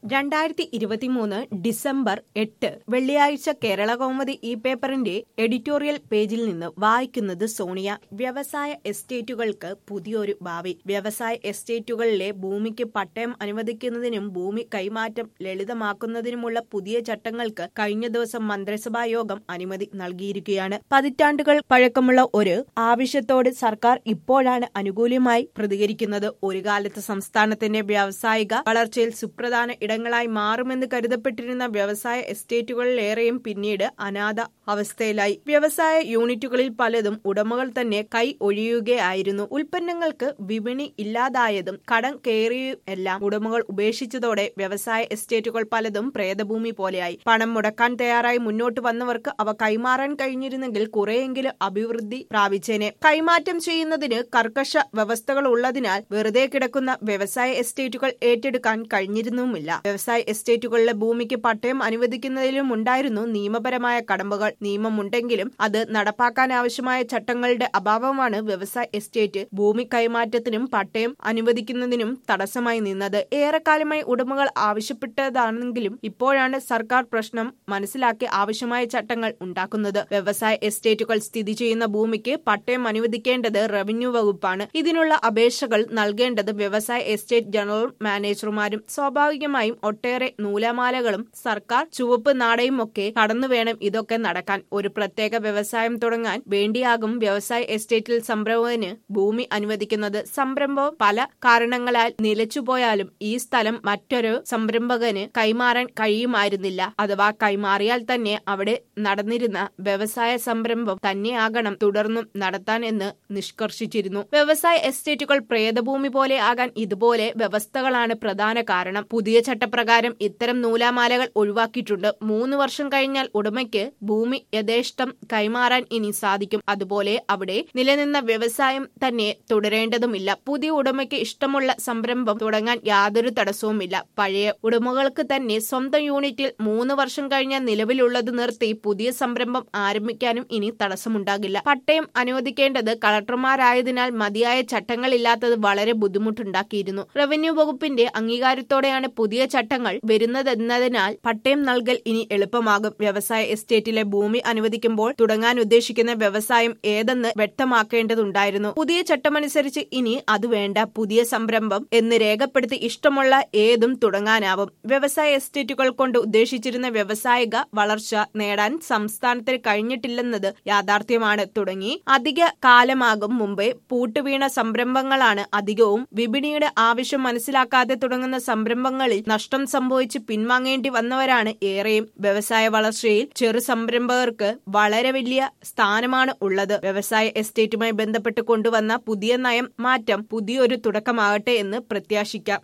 രണ്ടായിരത്തി ഇരുപത്തിമൂന്ന് ഡിസംബർ എട്ട് വെള്ളിയാഴ്ച കേരള കൗമുദി ഈ പേപ്പറിന്റെ എഡിറ്റോറിയൽ പേജിൽ നിന്ന് വായിക്കുന്നത് സോണിയ വ്യവസായ എസ്റ്റേറ്റുകൾക്ക് പുതിയൊരു ഭാവി വ്യവസായ എസ്റ്റേറ്റുകളിലെ ഭൂമിക്ക് പട്ടയം അനുവദിക്കുന്നതിനും ഭൂമി കൈമാറ്റം ലളിതമാക്കുന്നതിനുമുള്ള പുതിയ ചട്ടങ്ങൾക്ക് കഴിഞ്ഞ ദിവസം മന്ത്രിസഭാ യോഗം അനുമതി നൽകിയിരിക്കുകയാണ് പതിറ്റാണ്ടുകൾ പഴക്കമുള്ള ഒരു ആവശ്യത്തോട് സർക്കാർ ഇപ്പോഴാണ് അനുകൂലമായി പ്രതികരിക്കുന്നത് ഒരു കാലത്ത് സംസ്ഥാനത്തിന്റെ വ്യാവസായിക വളർച്ചയിൽ സുപ്രധാന ഇടങ്ങളായി മാറുമെന്ന് കരുതപ്പെട്ടിരുന്ന വ്യവസായ എസ്റ്റേറ്റുകളിലേറെയും പിന്നീട് അനാഥ അവസ്ഥയിലായി വ്യവസായ യൂണിറ്റുകളിൽ പലതും ഉടമകൾ തന്നെ കൈ ഒഴിയുകയായിരുന്നു ഉൽപ്പന്നങ്ങൾക്ക് വിപണി ഇല്ലാതായതും കടം കയറിയും എല്ലാം ഉടമകൾ ഉപേക്ഷിച്ചതോടെ വ്യവസായ എസ്റ്റേറ്റുകൾ പലതും പ്രേതഭൂമി പോലെയായി പണം മുടക്കാൻ തയ്യാറായി മുന്നോട്ട് വന്നവർക്ക് അവ കൈമാറാൻ കഴിഞ്ഞിരുന്നെങ്കിൽ കുറെയെങ്കിലും അഭിവൃദ്ധി പ്രാപിച്ചേനെ കൈമാറ്റം ചെയ്യുന്നതിന് കർക്കശ വ്യവസ്ഥകൾ ഉള്ളതിനാൽ വെറുതെ കിടക്കുന്ന വ്യവസായ എസ്റ്റേറ്റുകൾ ഏറ്റെടുക്കാൻ കഴിഞ്ഞിരുന്നുമില്ല വ്യവസായ എസ്റ്റേറ്റുകളിലെ ഭൂമിക്ക് പട്ടയം അനുവദിക്കുന്നതിലും ഉണ്ടായിരുന്നു നിയമപരമായ കടമ്പകൾ നിയമമുണ്ടെങ്കിലും അത് നടപ്പാക്കാൻ ആവശ്യമായ ചട്ടങ്ങളുടെ അഭാവമാണ് വ്യവസായ എസ്റ്റേറ്റ് ഭൂമി കൈമാറ്റത്തിനും പട്ടയം അനുവദിക്കുന്നതിനും തടസ്സമായി നിന്നത് ഏറെക്കാലമായി ഉടമകൾ ആവശ്യപ്പെട്ടതാണെങ്കിലും ഇപ്പോഴാണ് സർക്കാർ പ്രശ്നം മനസ്സിലാക്കി ആവശ്യമായ ചട്ടങ്ങൾ ഉണ്ടാക്കുന്നത് വ്യവസായ എസ്റ്റേറ്റുകൾ സ്ഥിതി ചെയ്യുന്ന ഭൂമിക്ക് പട്ടയം അനുവദിക്കേണ്ടത് റവന്യൂ വകുപ്പാണ് ഇതിനുള്ള അപേക്ഷകൾ നൽകേണ്ടത് വ്യവസായ എസ്റ്റേറ്റ് ജനറൽ മാനേജർമാരും സ്വാഭാവികമായും ഒട്ടേറെ നൂലമാലകളും സർക്കാർ ചുവപ്പ് നാടയും ഒക്കെ കടന്നു വേണം ഇതൊക്കെ നടക്കാൻ ഒരു പ്രത്യേക വ്യവസായം തുടങ്ങാൻ വേണ്ടിയാകും വ്യവസായ എസ്റ്റേറ്റിൽ സംരംഭകന് ഭൂമി അനുവദിക്കുന്നത് സംരംഭം പല കാരണങ്ങളാൽ നിലച്ചുപോയാലും ഈ സ്ഥലം മറ്റൊരു സംരംഭകന് കൈമാറാൻ കഴിയുമായിരുന്നില്ല അഥവാ കൈമാറിയാൽ തന്നെ അവിടെ നടന്നിരുന്ന വ്യവസായ സംരംഭം തന്നെയാകണം തുടർന്നും നടത്താൻ എന്ന് നിഷ്കർഷിച്ചിരുന്നു വ്യവസായ എസ്റ്റേറ്റുകൾ പ്രേതഭൂമി പോലെ ആകാൻ ഇതുപോലെ വ്യവസ്ഥകളാണ് പ്രധാന കാരണം പുതിയ ചട്ടപ്രകാരം ഇത്തരം നൂലാമാലകൾ ഒഴിവാക്കിയിട്ടുണ്ട് മൂന്ന് വർഷം കഴിഞ്ഞാൽ ഉടമയ്ക്ക് ഭൂമി യഥേഷ്ടം കൈമാറാൻ ഇനി സാധിക്കും അതുപോലെ അവിടെ നിലനിന്ന വ്യവസായം തന്നെ തുടരേണ്ടതുമില്ല പുതിയ ഉടമയ്ക്ക് ഇഷ്ടമുള്ള സംരംഭം തുടങ്ങാൻ യാതൊരു തടസ്സവുമില്ല പഴയ ഉടമകൾക്ക് തന്നെ സ്വന്തം യൂണിറ്റിൽ മൂന്ന് വർഷം കഴിഞ്ഞ നിലവിലുള്ളത് നിർത്തി പുതിയ സംരംഭം ആരംഭിക്കാനും ഇനി തടസ്സമുണ്ടാകില്ല പട്ടയം അനുവദിക്കേണ്ടത് കളക്ടർമാരായതിനാൽ മതിയായ ചട്ടങ്ങളില്ലാത്തത് വളരെ ബുദ്ധിമുട്ടുണ്ടാക്കിയിരുന്നു റവന്യൂ വകുപ്പിന്റെ അംഗീകാരത്തോടെയാണ് പുതിയ ചട്ടങ്ങൾ വരുന്നതെന്നതിനാൽ പട്ടയം നൽകൽ ഇനി എളുപ്പമാകും വ്യവസായ എസ്റ്റേറ്റിലെ ഭൂമി അനുവദിക്കുമ്പോൾ തുടങ്ങാൻ ഉദ്ദേശിക്കുന്ന വ്യവസായം ഏതെന്ന് വ്യക്തമാക്കേണ്ടതുണ്ടായിരുന്നു പുതിയ ചട്ടമനുസരിച്ച് ഇനി അത് വേണ്ട പുതിയ സംരംഭം എന്ന് രേഖപ്പെടുത്തി ഇഷ്ടമുള്ള ഏതും തുടങ്ങാനാവും വ്യവസായ എസ്റ്റേറ്റുകൾ കൊണ്ട് ഉദ്ദേശിച്ചിരുന്ന വ്യവസായിക വളർച്ച നേടാൻ സംസ്ഥാനത്തിന് കഴിഞ്ഞിട്ടില്ലെന്നത് യാഥാർത്ഥ്യമാണ് തുടങ്ങി അധിക കാലമാകും മുമ്പേ പൂട്ടുവീണ സംരംഭങ്ങളാണ് അധികവും വിപണിയുടെ ആവശ്യം മനസ്സിലാക്കാതെ തുടങ്ങുന്ന സംരംഭങ്ങളിൽ നഷ്ടം സംഭവിച്ച് പിൻവാങ്ങേണ്ടി വന്നവരാണ് ഏറെയും വ്യവസായ വളർച്ചയിൽ ചെറു സംരംഭകർക്ക് വളരെ വലിയ സ്ഥാനമാണ് ഉള്ളത് വ്യവസായ എസ്റ്റേറ്റുമായി ബന്ധപ്പെട്ട് കൊണ്ടുവന്ന പുതിയ നയം മാറ്റം പുതിയൊരു തുടക്കമാകട്ടെ എന്ന് പ്രത്യാശിക്കാം